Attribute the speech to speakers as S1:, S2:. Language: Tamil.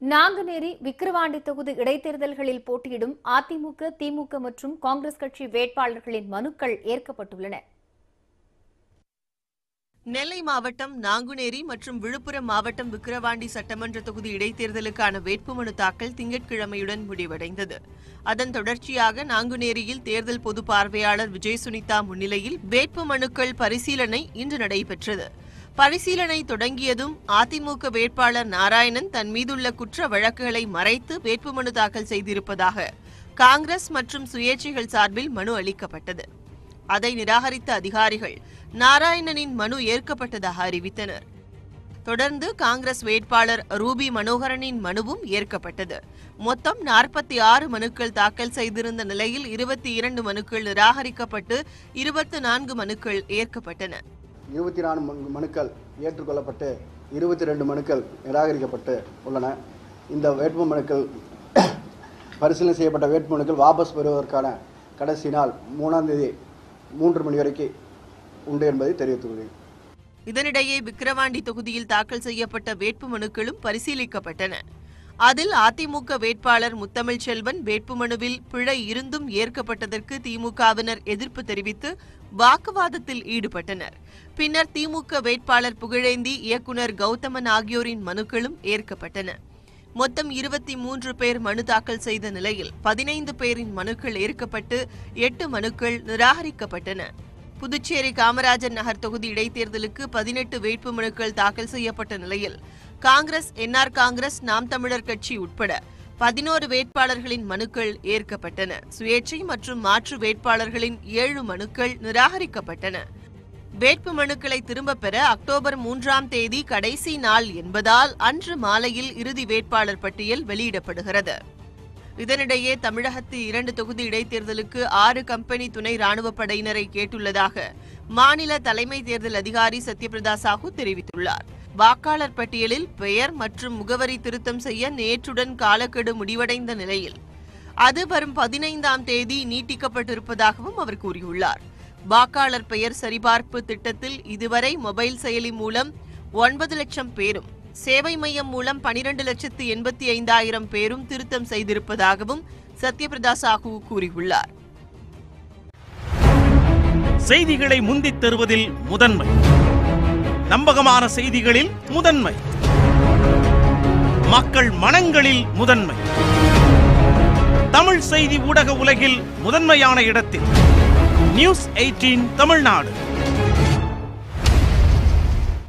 S1: நாங்குநேரி விக்கிரவாண்டி தொகுதி இடைத்தேர்தல்களில் போட்டியிடும் அதிமுக திமுக மற்றும் காங்கிரஸ் கட்சி வேட்பாளர்களின் மனுக்கள் ஏற்கப்பட்டுள்ளன
S2: நெல்லை மாவட்டம் நாங்குநேரி மற்றும் விழுப்புரம் மாவட்டம் விக்கிரவாண்டி சட்டமன்ற தொகுதி இடைத்தேர்தலுக்கான வேட்புமனு தாக்கல் திங்கட்கிழமையுடன் முடிவடைந்தது அதன் தொடர்ச்சியாக நாங்குநேரியில் தேர்தல் பொது பார்வையாளர் விஜய் சுனிதா முன்னிலையில் வேட்புமனுக்கள் பரிசீலனை இன்று நடைபெற்றது பரிசீலனை தொடங்கியதும் அதிமுக வேட்பாளர் நாராயணன் தன் மீதுள்ள குற்ற வழக்குகளை மறைத்து வேட்புமனு தாக்கல் செய்திருப்பதாக காங்கிரஸ் மற்றும் சுயேட்சைகள் சார்பில் மனு அளிக்கப்பட்டது அதை நிராகரித்த அதிகாரிகள் நாராயணனின் மனு ஏற்கப்பட்டதாக அறிவித்தனர் தொடர்ந்து காங்கிரஸ் வேட்பாளர் ரூபி மனோகரனின் மனுவும் ஏற்கப்பட்டது மொத்தம் நாற்பத்தி ஆறு மனுக்கள் தாக்கல் செய்திருந்த நிலையில் இருபத்தி இரண்டு மனுக்கள் நிராகரிக்கப்பட்டு இருபத்தி நான்கு மனுக்கள் ஏற்கப்பட்டன
S3: இருபத்தி நான்கு மனு- மனுக்கள் ஏற்றுக்கொள்ளப்பட்டு இருபத்தி ரெண்டு மனுக்கள் நிராகரிக்கப்பட்டு உள்ளன இந்த வேட்பு மனுக்கள் பரிசீலனை செய்யப்பட்ட வேட்பு மனுக்கள் வாபஸ் பெறுவதற்கான கடைசி நாள் மூணாம் தேதி மூன்று மணி வரைக்கும் உண்டு என்பதை தெரிவித்துள்ளேன்
S2: இதனிடையே விக்கிரவாண்டி தொகுதியில் தாக்கல் செய்யப்பட்ட வேட்புமனுக்களும் பரிசீலிக்கப்பட்டன அதில் அதிமுக வேட்பாளர் முத்தமிழ் செல்வன் வேட்புமனுவில் பிழை இருந்தும் ஏற்கப்பட்டதற்கு திமுகவினர் எதிர்ப்பு தெரிவித்து வாக்குவாதத்தில் ஈடுபட்டனர் பின்னர் திமுக வேட்பாளர் புகழேந்தி இயக்குனர் கௌதமன் ஆகியோரின் மனுக்களும் ஏற்கப்பட்டன மொத்தம் இருபத்தி மூன்று பேர் மனு தாக்கல் செய்த நிலையில் பதினைந்து பேரின் மனுக்கள் ஏற்கப்பட்டு எட்டு மனுக்கள் நிராகரிக்கப்பட்டன புதுச்சேரி காமராஜர் நகர் தொகுதி இடைத்தேர்தலுக்கு பதினெட்டு வேட்புமனுக்கள் தாக்கல் செய்யப்பட்ட நிலையில் காங்கிரஸ் என்ஆர் காங்கிரஸ் நாம் தமிழர் கட்சி உட்பட பதினோரு வேட்பாளர்களின் மனுக்கள் ஏற்கப்பட்டன சுயேட்சை மற்றும் மாற்று வேட்பாளர்களின் ஏழு மனுக்கள் நிராகரிக்கப்பட்டன வேட்பு மனுக்களை திரும்பப் பெற அக்டோபர் மூன்றாம் தேதி கடைசி நாள் என்பதால் அன்று மாலையில் இறுதி வேட்பாளர் பட்டியல் வெளியிடப்படுகிறது இதனிடையே தமிழகத்தில் இரண்டு தொகுதி இடைத்தேர்தலுக்கு ஆறு கம்பெனி துணை ராணுவப் படையினரை கேட்டுள்ளதாக மாநில தலைமை தேர்தல் அதிகாரி சத்யபிரதா சாஹூ தெரிவித்துள்ளார் வாக்காளர் பட்டியலில் பெயர் மற்றும் முகவரி திருத்தம் செய்ய நேற்றுடன் காலக்கெடு முடிவடைந்த நிலையில் அது வரும் பதினைந்தாம் தேதி நீட்டிக்கப்பட்டிருப்பதாகவும் அவர் கூறியுள்ளார் வாக்காளர் பெயர் சரிபார்ப்பு திட்டத்தில் இதுவரை மொபைல் செயலி மூலம் ஒன்பது லட்சம் பேரும் சேவை மையம் மூலம் பனிரெண்டு லட்சத்து எண்பத்தி ஐந்தாயிரம் பேரும் திருத்தம் செய்திருப்பதாகவும் சத்யபிரதா சாஹூ கூறியுள்ளார்
S4: செய்திகளை முந்தித் தருவதில் முதன்மை நம்பகமான செய்திகளில் முதன்மை மக்கள் மனங்களில் முதன்மை தமிழ் செய்தி ஊடக உலகில் முதன்மையான இடத்தில் நியூஸ் எயிட்டீன் தமிழ்நாடு